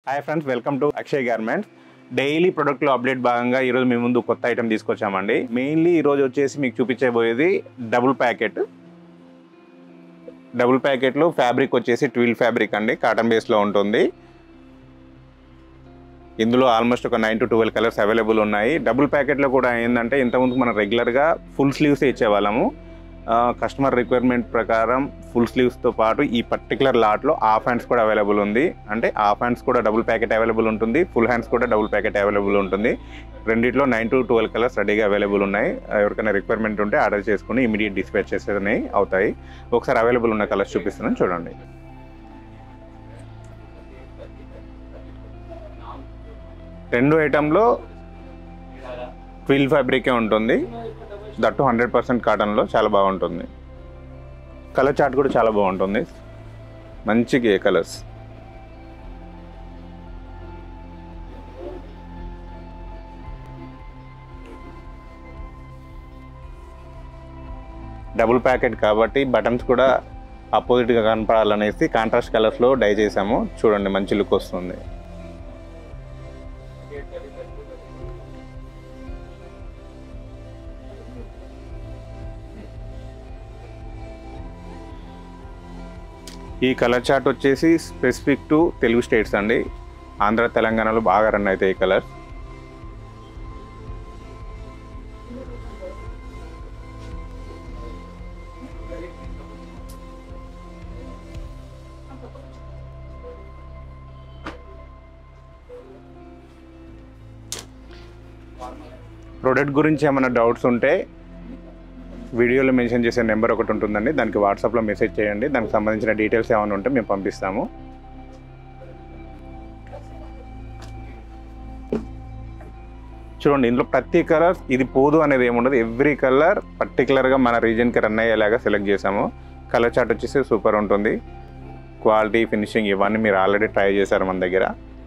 hi friends welcome to Akshay garments daily ప్రొడక్ట్లో update భాగంగా ఈరోజు మీ ముందు కొత్త ఐటమ్ తీసుకొచ్చామండి మెయిన్లీ ఈరోజు వచ్చేసి మీకు చూపించబోయేది డబుల్ ప్యాకెట్ డబుల్ ప్యాకెట్లో ఫ్యాబ్రిక్ వచ్చేసి ట్విల్ ఫ్యాబ్రిక్ అండి కాటన్ బేస్లో ఉంటుంది ఇందులో ఆల్మోస్ట్ ఒక nine to twelve colours available ఉన్నాయి డబుల్ ప్యాకెట్లో కూడా ఏంటంటే ఇంతకుముందు మనం రెగ్యులర్గా ఫుల్ స్లీవ్స్ ఇచ్చేవాళ్ళము కస్టమర్ రిక్వైర్మెంట్ ప్రకారం ఫుల్ స్లీవ్స్తో పాటు ఈ పర్టికులర్ లాట్లో హాఫ్ హ్యాండ్స్ కూడా అవైలబుల్ ఉంది అంటే హాఫ్ హ్యాండ్స్ కూడా డబుల్ ప్యాకెట్ అవైలబుల్ ఉంటుంది ఫుల్ హ్యాండ్స్ కూడా డబుల్ ప్యాకెట్ అవైలబుల్ ఉంటుంది రెండిట్లో నైన్ టు ట్వెల్వ్ కలర్స్ రెడీగా అవైలబుల్ ఉన్నాయి ఎవరికైనా రిక్వైర్మెంట్ ఉంటే ఆర్డర్ చేసుకుని ఇమీడియట్ డిస్పాచ్ చేసేదని అవుతాయి ఒకసారి అవైలబుల్ ఉన్న కలర్స్ చూపిస్తున్నాను చూడండి రెండు ఐటెంలో ట్విల్ ఫ్యాబ్రికే ఉంటుంది దట్టు హండ్రెడ్ పర్సెంట్ కాటన్లో చాలా బాగుంటుంది కలర్ చార్ట్ కూడా చాలా బాగుంటుంది మంచి గే కలర్స్ డబుల్ ప్యాకెట్ కాబట్టి బటన్స్ కూడా అపోజిట్గా కనపడాలనేసి కాంట్రాస్ట్ కలర్స్లో డై చేసాము చూడండి మంచి లుక్ వస్తుంది ఈ కలర్ చార్ట్ వచ్చేసి స్పెసిఫిక్ టు తెలుగు స్టేట్స్ అండి ఆంధ్ర తెలంగాణలో బాగా రన్ అవుతాయి ఈ కలర్స్ ప్రోడక్ట్ గురించి ఏమైనా డౌట్స్ ఉంటే వీడియోలో మెన్షన్ చేసే నెంబర్ ఒకటి ఉంటుందండి దానికి వాట్సాప్లో మెసేజ్ చేయండి దానికి సంబంధించిన డీటెయిల్స్ ఏమైనా ఉంటే మేము పంపిస్తాము చూడండి ఇందులో ప్రతి కలర్ ఇది పోదు అనేది ఏముండదు ఎవ్రీ కలర్ పర్టికులర్గా మన రీజన్కి రన్ అయ్యేలాగా సెలెక్ట్ చేసాము కలర్ చార్ట్ వచ్చేసి సూపర్ ఉంటుంది క్వాలిటీ ఫినిషింగ్ ఇవన్నీ మీరు ఆల్రెడీ ట్రై చేశారు మన దగ్గర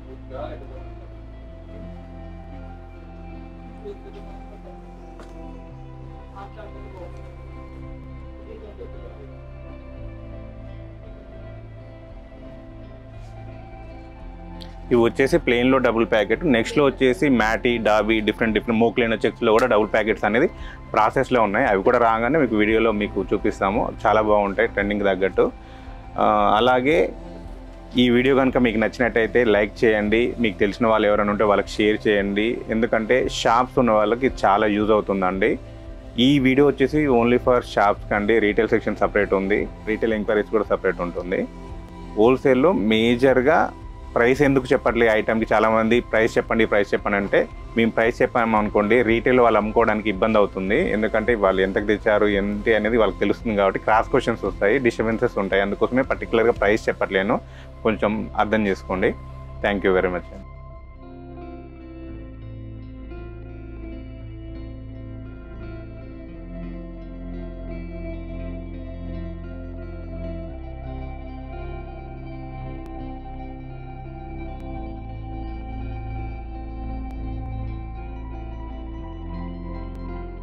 ఇవి వచ్చేసి ప్లెయిన్లో డబుల్ ప్యాకెట్ నెక్స్ట్లో వచ్చేసి మ్యాటీ డాబీ డిఫరెంట్ డిఫరెంట్ మోక్లైన చెక్స్లో కూడా డబుల్ ప్యాకెట్స్ అనేది ప్రాసెస్లో ఉన్నాయి అవి కూడా రాగానే మీకు వీడియోలో మీకు చూపిస్తాము చాలా బాగుంటాయి ట్రెండింగ్ తగ్గట్టు ఆ, అలాగే ఈ వీడియో కనుక మీకు నచ్చినట్టయితే లైక్ చేయండి మీకు తెలిసిన వాళ్ళు ఎవరైనా ఉంటే వాళ్ళకి షేర్ చేయండి ఎందుకంటే షాప్స్ ఉన్న వాళ్ళకి చాలా యూజ్ అవుతుందండి ఈ వీడియో వచ్చేసి ఓన్లీ ఫర్ షాప్స్ కండి రీటైల్ సెక్షన్ సపరేట్ ఉంది రీటైల్ ఎంక్వైరీస్ కూడా సపరేట్ ఉంటుంది హోల్సేల్లో మేజర్గా ప్రైస్ ఎందుకు చెప్పట్లే ఐటమ్కి చాలామంది ప్రైస్ చెప్పండి ప్రైస్ చెప్పండి అంటే మేము ప్రైస్ చెప్పాము అనుకోండి రీటైల్ వాళ్ళు అమ్ముకోవడానికి ఇబ్బంది అవుతుంది ఎందుకంటే వాళ్ళు ఎంతకు తెచ్చారు ఏంటి అనేది వాళ్ళకి తెలుస్తుంది కాబట్టి క్రాస్ క్వశ్చన్స్ వస్తాయి డిస్టర్బెన్సెస్ ఉంటాయి అందుకోసమే పర్టికులర్గా ప్రైస్ చెప్పట్లేను కొంచెం అర్థం చేసుకోండి థ్యాంక్ యూ వెరీ మచ్